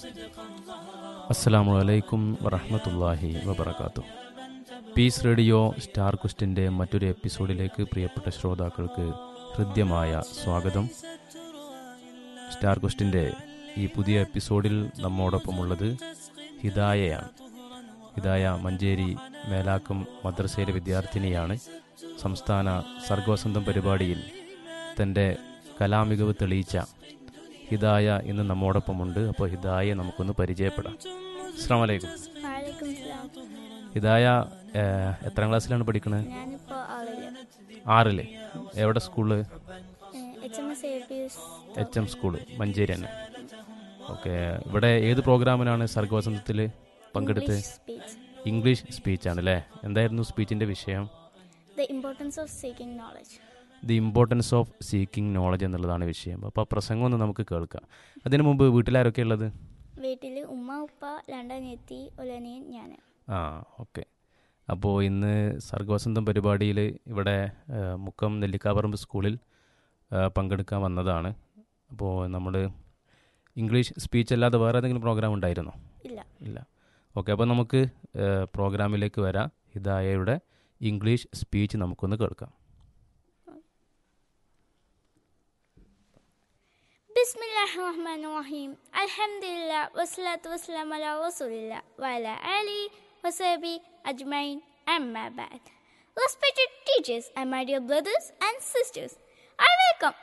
അസ്സാം വലൈക്കും വറഹമത്തല്ലാഹി വബർക്കാത്തു പീസ് റേഡിയോ സ്റ്റാർ ക്വസ്റ്റിൻ്റെ മറ്റൊരു എപ്പിസോഡിലേക്ക് പ്രിയപ്പെട്ട ശ്രോതാക്കൾക്ക് ഹൃദ്യമായ സ്വാഗതം സ്റ്റാർ ക്വസ്റ്റിൻ്റെ ഈ പുതിയ എപ്പിസോഡിൽ നമ്മോടൊപ്പമുള്ളത് ഹിദായയാണ് ഹിദായ മഞ്ചേരി മേലാക്കം മദ്രസയിലെ വിദ്യാർത്ഥിനിയാണ് സംസ്ഥാന സർഗവസന്തം പരിപാടിയിൽ തൻ്റെ കലാമികവ് തെളിയിച്ച ഹിദായ ഇന്ന് നമ്മോടൊപ്പമുണ്ട് അപ്പോൾ ഹിദായെ നമുക്കൊന്ന് പരിചയപ്പെടാം അസ്സാം വലൈക്കും വാലേക്കും സലാം ഹിദായ ഏഹ്, എത്രാം ക്ലാസ്സിലാണ് പഠിക്കുന്നത് ഞാനിപ്പോൾ ആളില് ആറില് എവിടെ school H M S A P S H M school Manjeri തന്നെ ഓക്കെ ഇവിടെ ഏത് പ്രോഗ്രാമിനാണ് സർഗവസന്തത്തിൽ പങ്കെടുത്ത് സ്പീച്ച് ഇംഗ്ലീഷ് സ്പീച്ചാണ് അല്ലേ എന്തായിരുന്നു സ്പീച്ചിൻ്റെ വിഷയം the importance of seeking knowledge the importance of seeking knowledge എന്നുള്ളതാണ് വിഷയം അപ്പോൾ ആ പ്രസംഗം ഒന്ന് നമുക്ക് കേൾക്കാം അതിനു മുമ്പ് വീട്ടിലാരൊക്കെ ഉള്ളത് വീട്ടിൽ ഉമ്മ ഉപ്പ രണ്ടനിയത്തി ഒരനിയൻ ഞാൻ ആ ഓക്കെ അപ്പോൾ ഇന്ന് സർഗവസന്തം പരിപാടിയിൽ ഇവിടെ ആ, മുക്കം നെല്ലിക്കാപറമ്പ് സ്കൂളിൽ ആ, പങ്കെടുക്കാൻ വന്നതാണ് അപ്പോൾ നമ്മൾ ഇംഗ്ലീഷ് സ്പീച്ച് അല്ലാതെ വേറെ ഏതെങ്കിലും പ്രോഗ്രാം ഉണ്ടായിരുന്നോ ഇല്ല ഇല്ല ഓക്കെ അപ്പോൾ നമുക്ക് ആ, പ്രോഗ്രാമിലേക്ക് വരാം ഹിദായയുടെ ഇംഗ്ലീഷ് സ്പീച്ച് നമുക്കൊന്ന് കേൾക്കാം بسم الله الرحمن الرحيم الحمد لله والصلاة والسلام على رسول الله وعلى آله وصحبه أجمعين أما بعد Respected teachers and my dear brothers and sisters